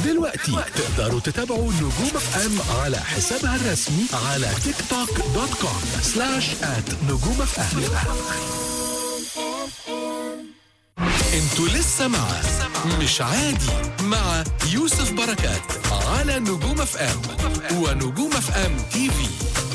دلوقتي تقدروا تتابعوا نجوم اف ام على حسابها الرسمي على تيك توك دوت كوم سلاش ات نجوم اف ام انتوا لسه مع مش عادي مع يوسف بركات على نجوم اف ام ونجوم اف ام تي في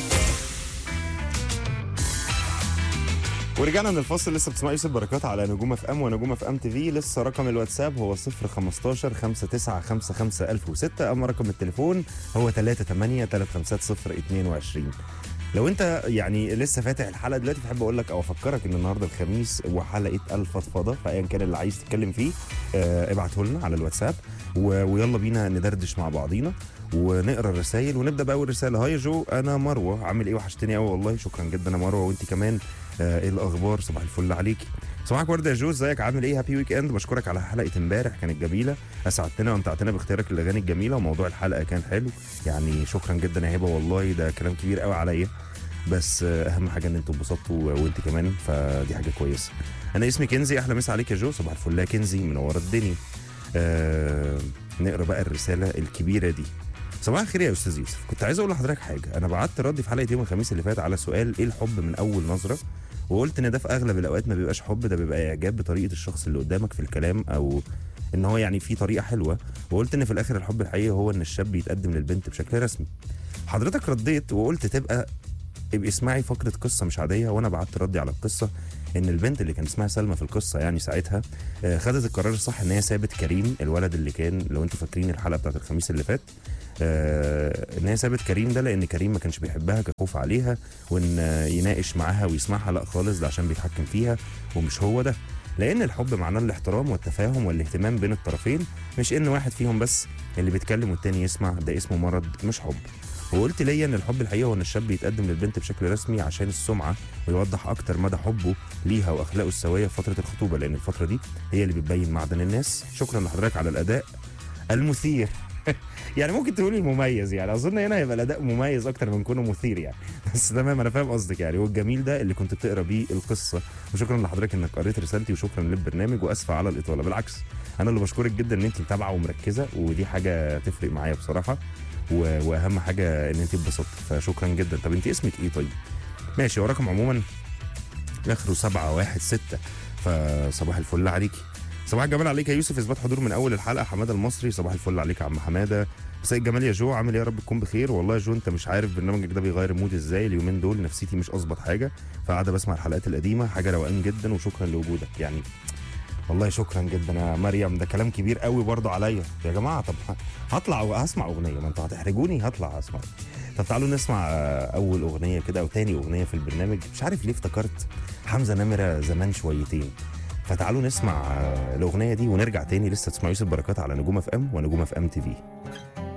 ورجعنا من الفاصل لسه بتسمع يوسف بركات على نجوم اف ام ونجوم اف ام تي في لسه رقم الواتساب هو 015 5955 1006 اما رقم التليفون هو 38 350 22 لو انت يعني لسه فاتح الحلقه دلوقتي بحب اقول لك او افكرك ان النهارده الخميس وحلقه الفضفضه فايا كان اللي عايز تتكلم فيه آه، ابعته لنا على الواتساب و- ويلا بينا ندردش مع بعضينا ونقرا الرسائل ونبدا باول رساله هاي يا جو انا مروه عامل ايه وحشتني قوي والله شكرا جدا يا مروه وانت كمان آه، ايه الاخبار صباح الفل عليكي صباحك ورده يا جو ازيك عامل ايه هابي ويك اند بشكرك على حلقه امبارح كانت جميله اسعدتنا وامتعتنا باختيارك للاغاني الجميله وموضوع الحلقه كان حلو يعني شكرا جدا يا هبه والله ده كلام كبير قوي عليا بس آه، اهم حاجه ان انتوا اتبسطتوا وانت كمان فدي حاجه كويسه انا اسمي كنزي احلى مسا عليك يا جو صباح الفل يا كنزي منور الدنيا آه نقرا بقى الرساله الكبيره دي صباح الخير يا استاذ يوسف كنت عايز اقول لحضرتك حاجه انا بعت ردي في حلقه يوم الخميس اللي فات على سؤال ايه الحب من اول نظره وقلت ان ده في اغلب الاوقات ما بيبقاش حب ده بيبقى اعجاب بطريقه الشخص اللي قدامك في الكلام او ان هو يعني في طريقه حلوه وقلت ان في الاخر الحب الحقيقي هو ان الشاب يتقدم للبنت بشكل رسمي حضرتك رديت وقلت تبقى ابقي اسمعي فقره قصه مش عاديه وانا بعت ردي على القصه ان البنت اللي كان اسمها سلمى في القصه يعني ساعتها آه، خدت القرار الصح ان هي سابت كريم الولد اللي كان لو انتوا فاكرين الحلقه بتاعت الخميس اللي فات آه، ان هي سابت كريم ده لان كريم ما كانش بيحبها كخوف عليها وان آه، يناقش معاها ويسمعها لا خالص ده عشان بيتحكم فيها ومش هو ده لان الحب معناه الاحترام والتفاهم والاهتمام بين الطرفين مش ان واحد فيهم بس اللي بيتكلم والتاني يسمع ده اسمه مرض مش حب وقلت ليا ان الحب الحقيقي هو ان الشاب يتقدم للبنت بشكل رسمي عشان السمعه ويوضح اكتر مدى حبه ليها واخلاقه السويه في فتره الخطوبه لان الفتره دي هي اللي بتبين معدن الناس شكرا لحضرتك على الاداء المثير يعني ممكن تقولي المميز يعني اظن هنا هيبقى الاداء مميز اكتر من كونه مثير يعني بس تمام انا فاهم قصدك يعني والجميل ده اللي كنت بتقرا بيه القصه وشكرا لحضرتك انك قريت رسالتي وشكرا للبرنامج واسفه على الاطاله بالعكس انا اللي بشكرك جدا ان انت متابعه ومركزه ودي حاجه تفرق معايا بصراحه و... واهم حاجه ان انت اتبسطت فشكرا جدا طب انت اسمك ايه طيب ماشي هو رقم عموما اخره 716 فصباح الفل عليكي صباح الجمال عليك يا يوسف اثبات حضور من اول الحلقه حماده المصري صباح الفل عليك يا عم حماده مساء الجمال يا جو عامل ايه يا رب تكون بخير والله يا جو انت مش عارف برنامجك ده بيغير المود ازاي اليومين دول نفسيتي مش اظبط حاجه فقاعده بسمع الحلقات القديمه حاجه روقان جدا وشكرا لوجودك يعني والله شكرا جدا يا مريم ده كلام كبير قوي برضه عليا يا جماعه طب هطلع وهسمع اغنيه ما انتوا هتحرجوني هطلع اسمع طب تعالوا نسمع آه، اول اغنيه كده او تاني اغنيه في البرنامج مش عارف ليه افتكرت حمزه نمره زمان شويتين فتعالوا نسمع آه، الاغنيه دي ونرجع تاني لسه تسمع يوسف بركات على نجوم اف ام ونجوم اف ام تي في